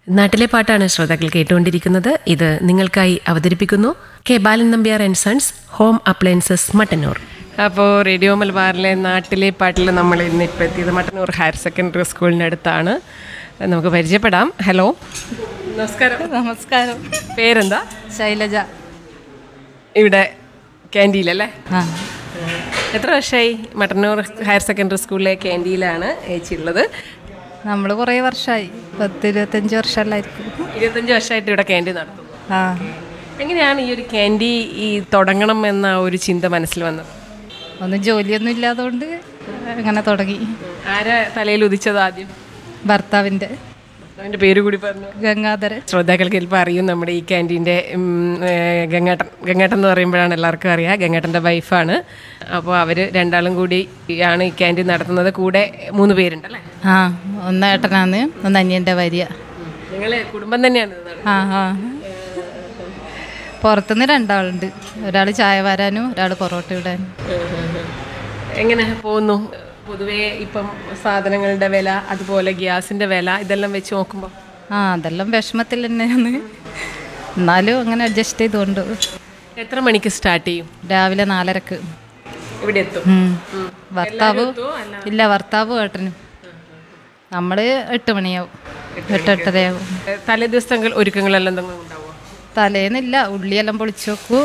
നാട്ടിലെ പാട്ടാണ് ശ്രോതാക്കൾ കേട്ടുകൊണ്ടിരിക്കുന്നത് ഇത് നിങ്ങൾക്കായി അവതരിപ്പിക്കുന്നു K Balan Nambiar and sons home appliances Mattannur അപ്പോൾ റേഡിയോ മലബാറിലെ നാട്ടിലെ പാട്ടിൽ നമ്മൾ ഇന്ന് ഇപ്പോൾ എത്തിയത് മട്ടന്നൂർ ഹയർ സെക്കൻഡറി സ്കൂളിനടുത്താണ് നമുക്ക് പരിചയപ്പെടാം ഹലോ നമസ്കാരം നമസ്കാരം പേരെന്താ ശൈലജ ഇവിടെ ക്യാൻറ്റീനിലല്ലേ ആ എത്ര വർഷമായി മട്ടന്നൂർ ഹയർ സെക്കൻഡറി സ്കൂളിലെ ക്യാൻറ്റീനിലാണ് ചേച്ചി ഉള്ളത് നമ്മൾ കുറേ വർഷമായി പത്ത് ഇരുപത്തഞ്ച് വർഷമല്ലായിരിക്കും ഇരുപത്തഞ്ച് വർഷമായിട്ട് ഇവിടെ ക്യാൻറ്റീൻ നടത്തുന്നു ആ എങ്ങനെയാണ് ഈ ഒരു ക്യാൻഡി ഈ തുടങ്ങണം എന്ന ഒരു ചിന്ത മനസ്സിൽ വന്നത് ഒന്നും ജോലിയൊന്നും ഇല്ലാത്തതുകൊണ്ട് അങ്ങനെ തുടങ്ങി ആരാ തലയിൽ ഉദിച്ചത് ആദ്യം ഭർത്താവിൻ്റെ അവൻ്റെ പേര് കൂടി പറഞ്ഞു ഗംഗാധരൻ ശ്രോതാക്കൾക്ക് ചിലപ്പോൾ അറിയും നമ്മുടെ ഈ ക്യാൻറ്റീൻ്റെ ഗംഗേട്ടൻ ഗംഗേട്ടൻ എന്ന് പറയുമ്പോഴാണ് എല്ലാവർക്കും അറിയാം ഗംഗേട്ടൻ്റെ വൈഫാണ് അപ്പോൾ അവർ രണ്ടാളും കൂടി ആണ് ഈ ക്യാൻറ്റീൻ നടത്തുന്നത് കൂടെ മൂന്ന് പേരുണ്ടല്ലേ ആ ഒന്ന് ഏട്ടനാന്ന് ഒന്ന് അനിയൻ്റെ ഭാര്യ നിങ്ങൾ കുടുംബം തന്നെയാണ് ഇത് നടത്തുന്നത്. ആ ആ പുറത്തുനിന്ന് രണ്ടാളുണ്ട് ഒരാൾ ചായ വരാനും ഒരാൾ പൊറോട്ട ഇടാനും എങ്ങനെ പോകുന്നു പൊതുവേ ഇപ്പം സാധനങ്ങളുടെ വില അതുപോലെ ഗ്യാസിൻ്റെ വില ഇതെല്ലാം വെച്ച് നോക്കുമ്പോൾ ആ അതെല്ലാം വിഷമത്തിൽ തന്നെയാണ് എന്നാലും അങ്ങനെ അഡ്ജസ്റ്റ് ചെയ്തുകൊണ്ട് എത്ര മണിക്ക് സ്റ്റാർട്ട് ചെയ്യും രാവിലെ നാലരക്ക് ഇവിടെ എത്തും ഉം. ഭർത്താവ് ഇല്ല ഭർത്താവ് ഏട്ടനും നമ്മൾ എട്ട് മണിയാവും എട്ട് എട്ടരയാവും തലേ ദിവസങ്ങൾ ഒരുക്കങ്ങളെല്ലാം എന്തെങ്കിലും ഉണ്ടാവുമോ തലേന്നില്ല ഉള്ളിയെല്ലാം പൊളിച്ചു വെക്കൂ